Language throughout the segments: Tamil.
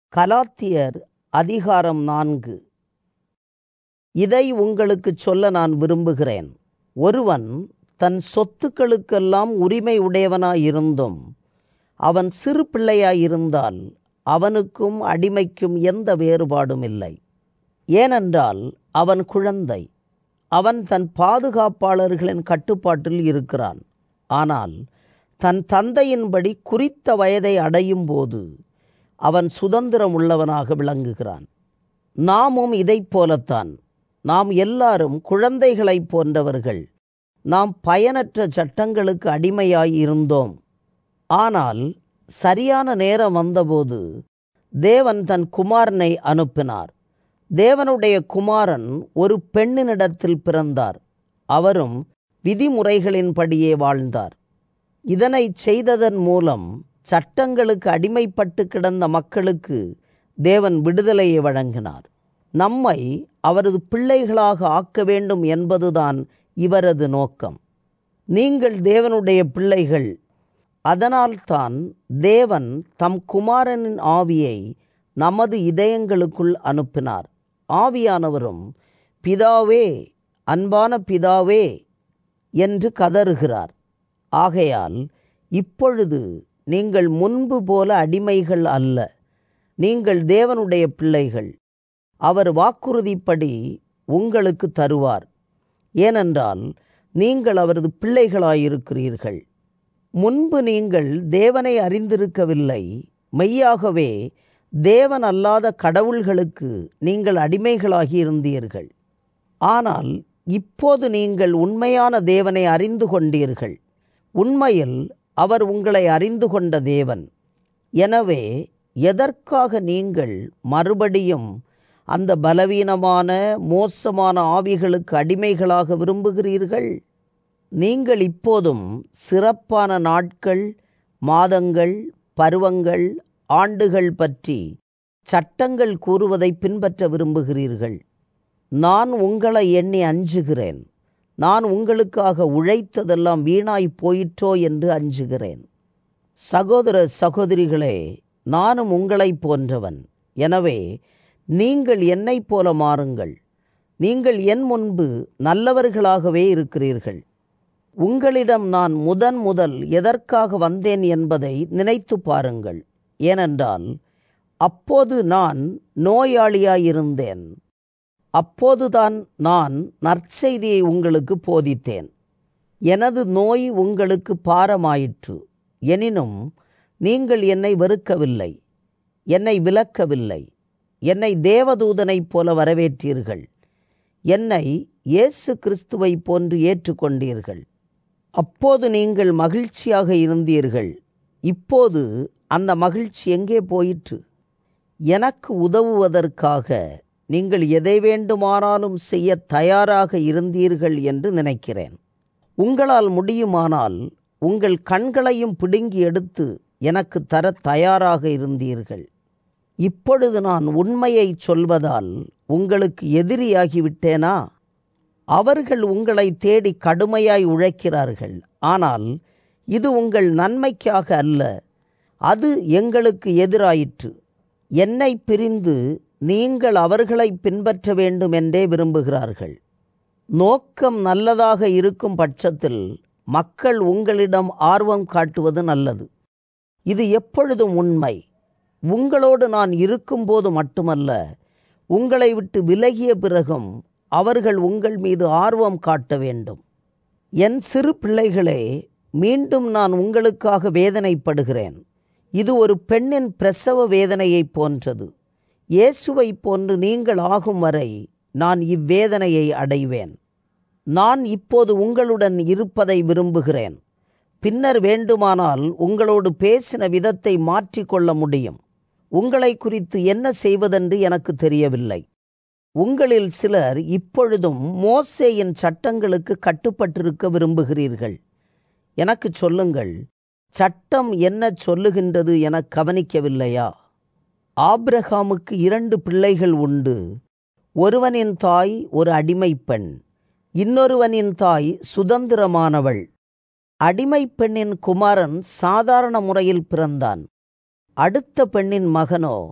கலாத்தியர் அதிகாரம் நான்கு இதை உங்களுக்குச் சொல்ல நான் விரும்புகிறேன் ஒருவன் தன் சொத்துக்களுக்கெல்லாம் உரிமை உடையவனாயிருந்தும் அவன் சிறு பிள்ளையாயிருந்தால் அவனுக்கும் அடிமைக்கும் எந்த வேறுபாடும் இல்லை ஏனென்றால் அவன் குழந்தை அவன் தன் பாதுகாப்பாளர்களின் கட்டுப்பாட்டில் இருக்கிறான் ஆனால் தன் தந்தையின்படி குறித்த வயதை அடையும் போது அவன் சுதந்திரம் உள்ளவனாக விளங்குகிறான் நாமும் இதைப் போலத்தான் நாம் எல்லாரும் குழந்தைகளைப் போன்றவர்கள் நாம் பயனற்ற சட்டங்களுக்கு அடிமையாய் இருந்தோம் ஆனால் சரியான நேரம் வந்தபோது தேவன் தன் குமாரனை அனுப்பினார் தேவனுடைய குமாரன் ஒரு பெண்ணினிடத்தில் பிறந்தார் அவரும் விதிமுறைகளின்படியே வாழ்ந்தார் இதனை செய்ததன் மூலம் சட்டங்களுக்கு அடிமைப்பட்டு கிடந்த மக்களுக்கு தேவன் விடுதலையை வழங்கினார் நம்மை அவரது பிள்ளைகளாக ஆக்க வேண்டும் என்பதுதான் இவரது நோக்கம் நீங்கள் தேவனுடைய பிள்ளைகள் அதனால்தான் தேவன் தம் குமாரனின் ஆவியை நமது இதயங்களுக்குள் அனுப்பினார் ஆவியானவரும் பிதாவே அன்பான பிதாவே என்று கதறுகிறார் ஆகையால் இப்பொழுது நீங்கள் முன்பு போல அடிமைகள் அல்ல நீங்கள் தேவனுடைய பிள்ளைகள் அவர் வாக்குறுதிப்படி உங்களுக்கு தருவார் ஏனென்றால் நீங்கள் அவரது பிள்ளைகளாயிருக்கிறீர்கள் முன்பு நீங்கள் தேவனை அறிந்திருக்கவில்லை மெய்யாகவே தேவன் அல்லாத கடவுள்களுக்கு நீங்கள் அடிமைகளாகி இருந்தீர்கள் ஆனால் இப்போது நீங்கள் உண்மையான தேவனை அறிந்து கொண்டீர்கள் உண்மையில் அவர் உங்களை அறிந்து கொண்ட தேவன் எனவே எதற்காக நீங்கள் மறுபடியும் அந்த பலவீனமான மோசமான ஆவிகளுக்கு அடிமைகளாக விரும்புகிறீர்கள் நீங்கள் இப்போதும் சிறப்பான நாட்கள் மாதங்கள் பருவங்கள் ஆண்டுகள் பற்றி சட்டங்கள் கூறுவதை பின்பற்ற விரும்புகிறீர்கள் நான் உங்களை எண்ணி அஞ்சுகிறேன் நான் உங்களுக்காக உழைத்ததெல்லாம் வீணாய் போயிற்றோ என்று அஞ்சுகிறேன் சகோதர சகோதரிகளே நானும் உங்களைப் போன்றவன் எனவே நீங்கள் என்னைப் போல மாறுங்கள் நீங்கள் என் முன்பு நல்லவர்களாகவே இருக்கிறீர்கள் உங்களிடம் நான் முதன் முதல் எதற்காக வந்தேன் என்பதை நினைத்து பாருங்கள் ஏனென்றால் அப்போது நான் நோயாளியாயிருந்தேன் அப்போதுதான் நான் நற்செய்தியை உங்களுக்கு போதித்தேன் எனது நோய் உங்களுக்கு பாரமாயிற்று எனினும் நீங்கள் என்னை வெறுக்கவில்லை என்னை விலக்கவில்லை என்னை தேவதூதனைப் போல வரவேற்றீர்கள் என்னை இயேசு கிறிஸ்துவை போன்று ஏற்றுக்கொண்டீர்கள் அப்போது நீங்கள் மகிழ்ச்சியாக இருந்தீர்கள் இப்போது அந்த மகிழ்ச்சி எங்கே போயிற்று எனக்கு உதவுவதற்காக நீங்கள் எதை வேண்டுமானாலும் செய்ய தயாராக இருந்தீர்கள் என்று நினைக்கிறேன் உங்களால் முடியுமானால் உங்கள் கண்களையும் பிடுங்கி எடுத்து எனக்கு தர தயாராக இருந்தீர்கள் இப்பொழுது நான் உண்மையை சொல்வதால் உங்களுக்கு எதிரியாகிவிட்டேனா அவர்கள் உங்களை தேடி கடுமையாய் உழைக்கிறார்கள் ஆனால் இது உங்கள் நன்மைக்காக அல்ல அது எங்களுக்கு எதிராயிற்று என்னை பிரிந்து நீங்கள் அவர்களை பின்பற்ற வேண்டும் என்றே விரும்புகிறார்கள் நோக்கம் நல்லதாக இருக்கும் பட்சத்தில் மக்கள் உங்களிடம் ஆர்வம் காட்டுவது நல்லது இது எப்பொழுதும் உண்மை உங்களோடு நான் இருக்கும்போது மட்டுமல்ல உங்களை விட்டு விலகிய பிறகும் அவர்கள் உங்கள் மீது ஆர்வம் காட்ட வேண்டும் என் சிறு பிள்ளைகளே மீண்டும் நான் உங்களுக்காக வேதனைப்படுகிறேன் இது ஒரு பெண்ணின் பிரசவ வேதனையைப் போன்றது இயேசுவை போன்று நீங்கள் ஆகும் வரை நான் இவ்வேதனையை அடைவேன் நான் இப்போது உங்களுடன் இருப்பதை விரும்புகிறேன் பின்னர் வேண்டுமானால் உங்களோடு பேசின விதத்தை மாற்றிக்கொள்ள முடியும் உங்களை குறித்து என்ன செய்வதென்று எனக்கு தெரியவில்லை உங்களில் சிலர் இப்பொழுதும் மோசேயின் சட்டங்களுக்கு கட்டுப்பட்டிருக்க விரும்புகிறீர்கள் எனக்கு சொல்லுங்கள் சட்டம் என்ன சொல்லுகின்றது என கவனிக்கவில்லையா ஆப்ரஹாமுக்கு இரண்டு பிள்ளைகள் உண்டு ஒருவனின் தாய் ஒரு அடிமை பெண் இன்னொருவனின் தாய் சுதந்திரமானவள் அடிமை பெண்ணின் குமாரன் சாதாரண முறையில் பிறந்தான் அடுத்த பெண்ணின் மகனோ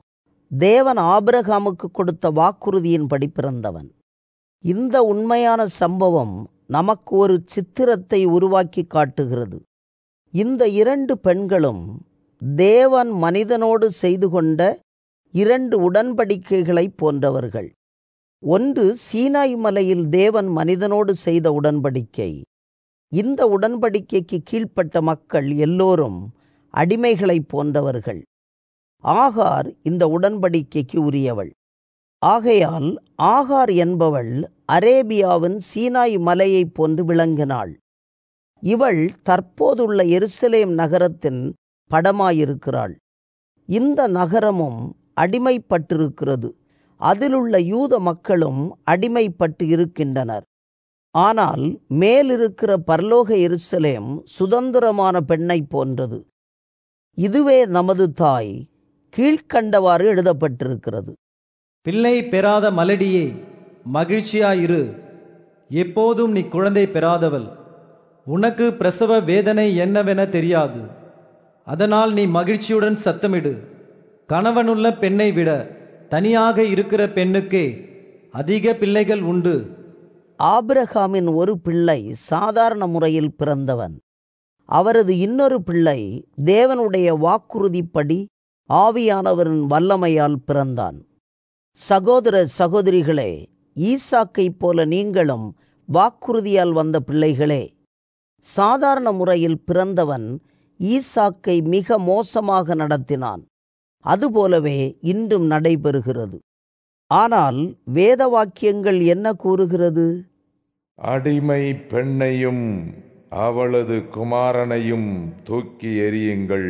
தேவன் ஆபிரகாமுக்கு கொடுத்த வாக்குறுதியின்படி பிறந்தவன் இந்த உண்மையான சம்பவம் நமக்கு ஒரு சித்திரத்தை உருவாக்கி காட்டுகிறது இந்த இரண்டு பெண்களும் தேவன் மனிதனோடு செய்து கொண்ட இரண்டு உடன்படிக்கைகளை போன்றவர்கள் ஒன்று சீனாய் மலையில் தேவன் மனிதனோடு செய்த உடன்படிக்கை இந்த உடன்படிக்கைக்கு கீழ்ப்பட்ட மக்கள் எல்லோரும் அடிமைகளைப் போன்றவர்கள் ஆகார் இந்த உடன்படிக்கைக்கு உரியவள் ஆகையால் ஆகார் என்பவள் அரேபியாவின் சீனாய் மலையைப் போன்று விளங்கினாள் இவள் தற்போதுள்ள எருசலேம் நகரத்தின் படமாயிருக்கிறாள் இந்த நகரமும் அடிமைப்பட்டிருக்கிறது அதிலுள்ள யூத மக்களும் அடிமைப்பட்டு இருக்கின்றனர் ஆனால் மேலிருக்கிற பரலோக எருசலேம் சுதந்திரமான பெண்ணை போன்றது இதுவே நமது தாய் கீழ்க்கண்டவாறு எழுதப்பட்டிருக்கிறது பிள்ளை பெறாத மலடியே மகிழ்ச்சியாயிரு எப்போதும் நீ குழந்தை பெறாதவள் உனக்கு பிரசவ வேதனை என்னவென தெரியாது அதனால் நீ மகிழ்ச்சியுடன் சத்தமிடு கணவனுள்ள பெண்ணை விட தனியாக இருக்கிற பெண்ணுக்கே அதிக பிள்ளைகள் உண்டு ஆபிரகாமின் ஒரு பிள்ளை சாதாரண முறையில் பிறந்தவன் அவரது இன்னொரு பிள்ளை தேவனுடைய வாக்குறுதிப்படி ஆவியானவரின் வல்லமையால் பிறந்தான் சகோதர சகோதரிகளே ஈசாக்கைப் போல நீங்களும் வாக்குறுதியால் வந்த பிள்ளைகளே சாதாரண முறையில் பிறந்தவன் ஈசாக்கை மிக மோசமாக நடத்தினான் அதுபோலவே இன்றும் நடைபெறுகிறது ஆனால் வேத வாக்கியங்கள் என்ன கூறுகிறது அடிமை பெண்ணையும் அவளது குமாரனையும் தூக்கி எறியுங்கள்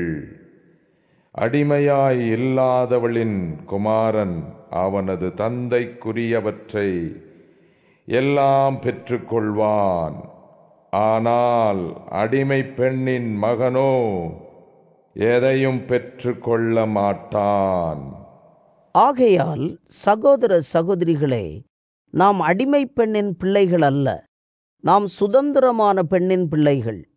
அடிமையாய் இல்லாதவளின் குமாரன் அவனது தந்தைக்குரியவற்றை எல்லாம் பெற்றுக்கொள்வான் ஆனால் அடிமை பெண்ணின் மகனோ எதையும் பெற்றுக்கொள்ள மாட்டான் ஆகையால் சகோதர சகோதரிகளே நாம் அடிமை பெண்ணின் பிள்ளைகள் அல்ல நாம் சுதந்திரமான பெண்ணின் பிள்ளைகள்